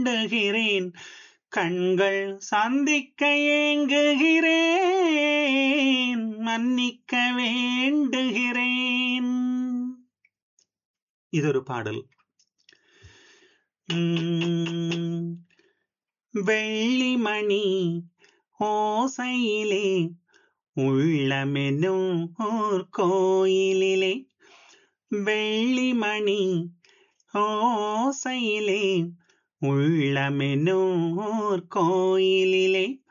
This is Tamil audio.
வேண்டுகிறேன் கண்கள் சந்திக்க ஏங்குகிறேன் மன்னிக்க வேண்டுகிறேன் இதொரு பாடல் உம், வெள்ளிமணி ஓசையிலே உள்ளமெனும் ஓர் கோயிலிலே வெள்ளிமணி ஓசையிலே உள்ளமெனும் ஓர் கோயிலிலே